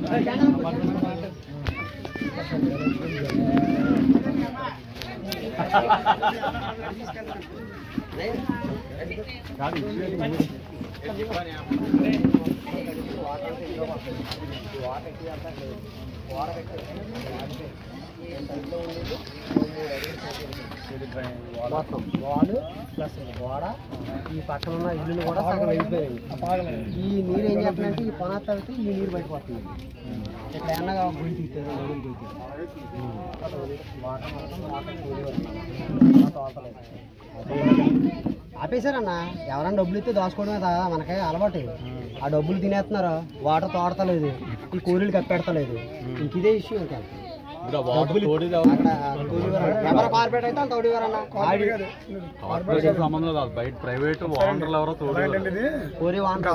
మొత్తం వాడు ప్లస్ గోడ ఈ పక్కన ఉన్న ఇల్లులు కూడా సగం వెళ్ళిపోయాయి ఈ నీరు ఏం చేస్తుందంటే ఈ పొన తగ్గితే ఈ నీరు బయటపడుతుంది ఇక్కడ ఏమన్నా గుడి తీస్తారు నడుము గుడి వాటర్ మొత్తం వాటర్ కూలి తోటలేదు ఆపేశారన్న ఎవరైనా డబ్బులు ఇస్తే దాచుకోవడమే కదా మనకి అలవాటు ఆ డబ్బులు తినేస్తున్నారు వాటర్ తోడతలేదు ఈ కూలీలు కప్పెడతలేదు ఇంక ఇదే ఇష్యూ ఇంకా అక్కడ తోడివారు ఎవరు కార్పొరేట్ అయితే వాళ్ళు తోడివారన్న కార్పొరేషన్ సంబంధం లేదు బయట ప్రైవేట్ ఓనర్లు ఎవరో తోడు కోరి వాంటర్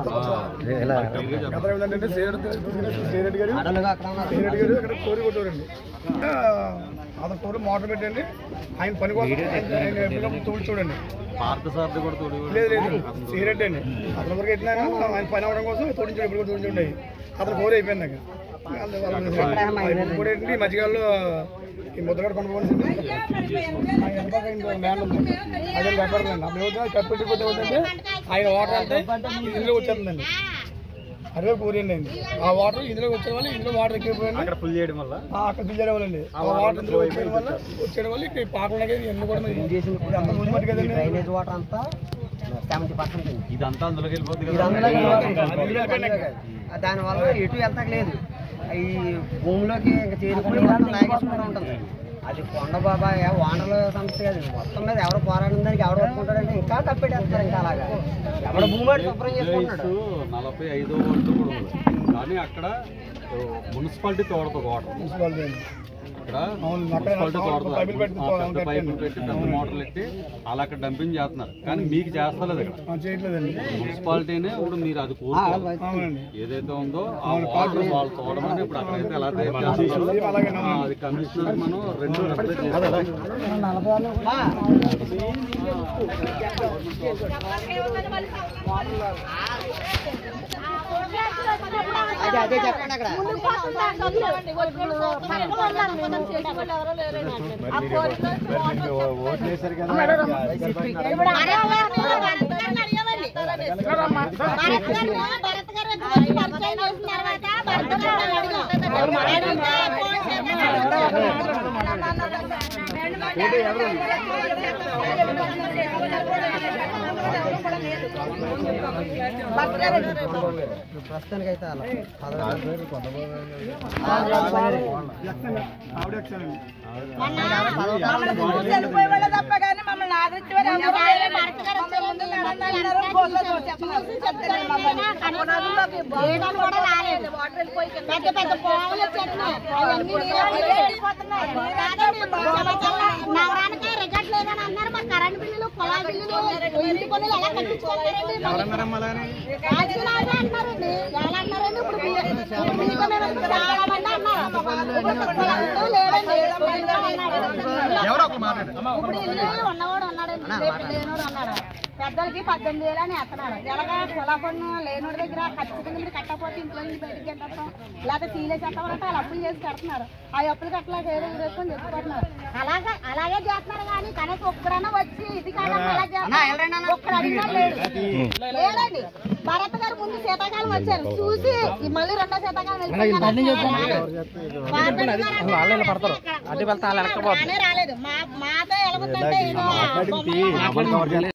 అడలుగా అక్కడ ఉన్నారు. అక్కడ కోరి కొట్టారండి అతను కోరి మోటార్ పెట్టండి ఆయన పని కోసం ఆయన- ఆయన ఎప్పుడప్పుడు తోడు చూడండి పార్క్ సార్ది కూడా తోడు లేదు లేదు సిగరెట్ అండి అతని వరకు ఎట్లా ఆయన పని అవ్వడం కోసం తోడించాడు ఎప్పుడు కూడా తోడించండి అతను కోరి అయిపోయింది అక్కడ కూడా ఏంటి ఈ మధ్యకాలంలో ఈ ముద్దగాడు కొనుక్కోవాల్సింది మ్యాన్ ఉంది అదే కప్పడండి అప్పుడు ఏమవుతుంది కప్పెట్టిపోతే ఏమవుతుందంటే ఆయన వాటర్ అంటే ఇందులో వచ్చేస్తుందండి అదే కూరండి అండి ఆ వాటర్ ఇందులో వచ్చే వల్ల ఇందులో వాటర్ ఎక్కువైపోయింది అక్కడ ఫుల్ చేయడం వల్ల ఆ, అక్కడ పిలిచేయడం వల్ల అండి ఆ వాటర్ ఇందులో వచ్చేయడం వల్ల వచ్చేయడం వల్ల ఇక్కడ పాకలకి ఎన్ని కూడా మరి చేసిన ఇది అంతా రోజు మట్టి ఈ కదండి డ్రైనేజ్ వాటర్ అంతా సెవెంటీ పర్సెంట్ ఇదంతా అందులోకి వెళ్ళిపోద్ది ఇది కదా అందులో దానివల్ల ఎటు వెళ్తలేదు ఈ భూమిలోకి ఇంకా చేరుకుని మొత్తం లాగేసుకుంటూ ఉంటుంది అది కొండ బాబా వానల సమస్య కాదు మొత్తం మీద ఎవరు పోరాడిన దానికి ఎవరు ఒప్పుకుంటారంటే ఇంకా కప్పెట్టేస్తారు ఇంకా అలాగా ఎవడ భూమి వాడు శుభ్రం చేసుకుంటాడు విలేజ్ నలభై ఐదో వరకు కూడా ఉంది కానీ అక్కడ మున్సిపాలిటీ తోడదు వాటర్ మున్సిపాలిటీ అండి ఇక్కడ అవును, అక్కడ మున్సిపాలిటీ తోడదు పైపులు పెట్టి ఆ, పెద్ద పైపులు పెట్టి పెద్ద మోటార్లు పెట్టి అలా అక్కడ డంపింగ్ చేస్తున్నారు కానీ మీకు చేస్తలేదు ఇక్కడ ఆ, చేయట్లేదండి మున్సిపాలిటీనే ఇప్పుడు మీరు అది కోరుకోవాలి అవునండి ఏదైతే ఉందో ఆ వాటర్ వాళ్ళు తోడమని ఇప్పుడు అక్కడైతే ఎలా తయారు చేస్తున్నారో, అలాగే ఆ, అది కమిషనర్ మనం రెండు రిప్రజెంట్ చేస్తాం అదే అదే చెప్పండి అక్కడ ప్రస్తుతానికి అయితే అలా ఆవిడ వచ్చానండి చనిపోయే వాళ్ళ తప్ప కానీ మమ్మల్ని ఆదరించే వారు ఎవరు లేరు. మమ్మల్ని ముందు నడవద్దు అన్నారు. ఫోన్లో చూసి చెప్తున్నారు మమ్మల్ని. పునాదుల్లోకి బాగున్నాను కూడా రాలేదు. వాటర్ వెళ్ళిపోయి కింద. పెద్ద పెద్ద పాములు వచ్చేస్తున్నాయి. అవన్నీ నీళ్ళు వెళ్ళిపోతున్నాయి. నవరానికి రికార్డ్ లేదని అన్నారు మరి కరెంట్ బిల్లులు పొలాల బిల్లులు ఇంటి పనులు ఎలా కట్టించుకుంటారండి రాజకీయాలు అన్నారండి ఎలా అన్నారండి ఇప్పుడు బియ్య- ఇప్పుడు బియ్య కొనేటప్పుడు చాలా మంది అన్నారు ఇప్పుడు పొలాలు లేదండి ఎవరో ఒకరు మాట్లాడారు ఇప్పుడు ఇల్లు ఉన్నవాడు ఉన్నాడండి రేపు లేనోడు ఉన్నాడు పెద్దలకి పద్దెనిమిది వేలు అని ఎత్తనాడు ఎలాగా పొలా పన్ను లేనోడి దగ్గర ఖచ్చితంగా మీరు కట్టకపోతే ఇంట్లో నుంచి బయటికి కట్టడం లేకపోతే సీలేసి కట్టమంటే వాళ్ళు అప్పులు చేసి కడుతున్నారు ఆ అప్పులు కట్టలేక ఏదో ఊరేసుకొని తెచ్చుకుంటున్నారు అలాగే అలాగే చేస్తున్నారు కానీ కనీసం ఒక్కడన్నా వచ్చి ఇది కాదమ్మా అలా చేస్తున్నారు. ఒక్కడు అడిగినా లేడు లేదండి భరత్ గారు ముందు శీతాకాలం వచ్చారు చూసి ఈ మళ్ళీ రెండో శీతాకాలం వెళ్ళిపోయారు రాలేదు మా మాతో ఎలాగుందంటే